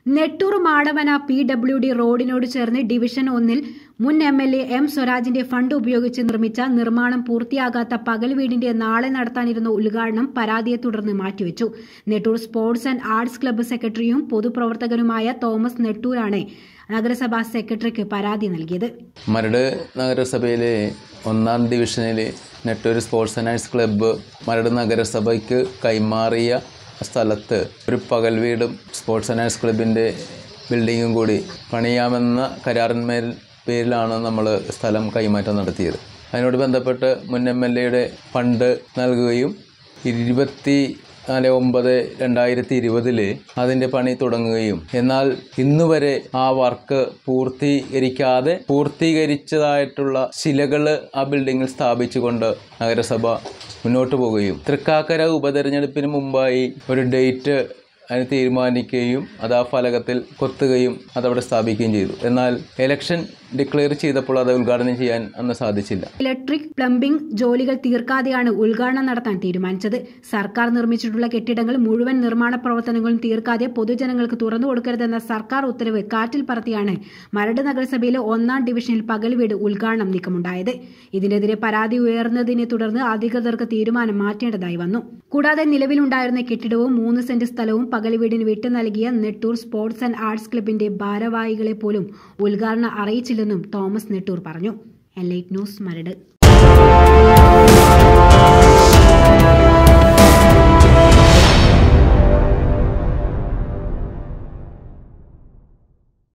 Nettoor Madavana P W D റോഡിനോട് ചേർന്ന് division ഒന്നിൽ മുൻ എം എൽ എ എം സ്വരാജിന്റെ ഫണ്ട് ഉപയോഗിച്ച് നിർമ്മിച്ച നിർമ്മാണം പൂർത്തിയാകാത്ത പകൽ വീടിന്റെ നാളെ നടത്താനിരുന്ന ഉദ്ഘാടനം പരാതിയെ തുടർന്ന് മാറ്റിവെച്ചു Nettoor sports and arts club സെക്രട്ടറിയും പൊതുപ്രവർത്തകനുമായ തോമസ് നെട്ടൂരാണ് നഗരസഭാ സെക്രട്ടറിക്ക് പരാതി നൽകിയത് മരട് നഗരസഭയിലെ ഒന്നാം ഡിവിഷനിൽ Nettoor sports and arts club Maradu നഗരസഭയ്ക്ക് കൈമാറിയ സ്ഥലത്ത് ഒരു പകൽ വീടും സ്പോർട്സ് ആൻഡ് ആർട്സ് ക്ലബിൻ്റെ ബിൽഡിങ്ങും കൂടി പണിയാമെന്ന കരാറിന്മേൽ പേരിലാണ് നമ്മൾ സ്ഥലം കൈമാറ്റം നടത്തിയത് അതിനോട് ബന്ധപ്പെട്ട് മുൻ എം എൽ എയുടെ ഫണ്ട് നൽകുകയും ഇരുപത്തി നാല് ഒമ്പത് രണ്ടായിരത്തി ഇരുപതില് അതിൻ്റെ പണി തുടങ്ങുകയും എന്നാൽ ഇന്നുവരെ ആ വർക്ക് പൂർത്തീകരിക്കാതെ പൂർത്തീകരിച്ചതായിട്ടുള്ള ശിലകൾ ആ ബിൽഡിങ്ങിൽ സ്ഥാപിച്ചുകൊണ്ട് നഗരസഭ മുന്നോട്ട് പോവുകയും തൃക്കാക്കര ഉപതെരഞ്ഞെടുപ്പിന് മുമ്പായി ഒരു ഡേറ്റ് അതിന് തീരുമാനിക്കുകയും അത് ആ ഫലകത്തിൽ കൊത്തുകയും അതവിടെ സ്ഥാപിക്കുകയും ചെയ്തു എന്നാൽ ഇലക്ഷൻ ഡിക്ലെയർ ചെയ്തപ്പോൾ അത് ഉദ്ഘാടനം ചെയ്യാൻ അന്ന് സാധിച്ചില്ല ഇലക്ട്രിക് പ്ലംബിംഗ് ജോലികൾ തീർക്കാതെയാണ് ഉദ്ഘാടനം നടത്താൻ തീരുമാനിച്ചത് സർക്കാർ നിർമ്മിച്ചിട്ടുള്ള കെട്ടിടങ്ങൾ മുഴുവൻ നിർമ്മാണ പ്രവർത്തനങ്ങളും തീർക്കാതെ പൊതുജനങ്ങൾക്ക് തുറന്നു കൊടുക്കരുതെന്ന സർക്കാർ ഉത്തരവ് കാറ്റിൽ പറത്തിയാണ് മരട് നഗരസഭയിലെ ഒന്നാം ഡിവിഷനിൽ പകൽ വീട് ഉദ്ഘാടനം നീക്കമുണ്ടായത് ഇതിനെതിരെ പരാതി ഉയർന്നതിനെ തുടർന്ന് അധികൃതർക്ക് തീരുമാനം മാറ്റേണ്ടതായി വന്നു കൂടാതെ നിലവിലുണ്ടായിരുന്ന കെട്ടിടവും മൂന്ന് സെന്റ് സ്ഥലവും പകൽ വീടിന് വിട്ടു നൽകിയ നെട്ടൂർ സ്പോർട്സ് ആൻഡ് ആർട്സ് ക്ലബിന്റെ ഭാരവാഹികളെ പോലും ഉദ്ഘാടനം അറിയിച്ചില്ലെന്നും തോമസ് നെട്ടൂർ പറഞ്ഞു എലൈറ്റ് ന്യൂസ് മരട്